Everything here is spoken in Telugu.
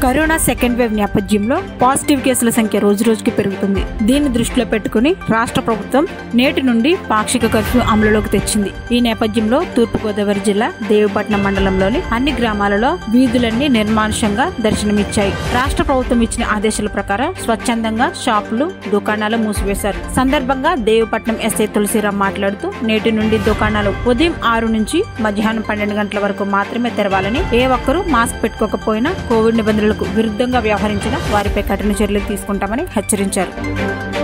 కరోనా సెకండ్ వేవ్ నేపథ్యంలో పాజిటివ్ కేసుల సంఖ్య రోజు రోజుకి పెరుగుతుంది దీన్ని దృష్టిలో పెట్టుకుని రాష్ట్ర ప్రభుత్వం నేటి నుండి పాక్షిక కర్ఫ్యూ అమలులోకి తెచ్చింది ఈ నేపథ్యంలో తూర్పుగోదావరి జిల్లా దేవపట్నం మండలంలోని అన్ని గ్రామాలలో వీధులన్నీ నిర్మానుషంగా దర్శనమిచ్చాయి రాష్ట్ర ప్రభుత్వం ఇచ్చిన ఆదేశాల ప్రకారం స్వచ్ఛందంగా షాపులు దుకాణాలు మూసివేశారు సందర్భంగా దేవపట్నం ఎస్ఐ తులసిరామ్ మాట్లాడుతూ నేటి నుండి దుకాణాలు ఉదయం ఆరు నుంచి మధ్యాహ్నం పన్నెండు గంటల వరకు మాత్రమే తెరవాలని ఏ ఒక్కరూ మాస్క్ పెట్టుకోకపోయినా కోవిడ్ నిబంధనలకు విరుద్ధంగా వ్యవహరించిన వారిపై కఠిన చర్యలు తీసుకుంటామని హెచ్చరించారు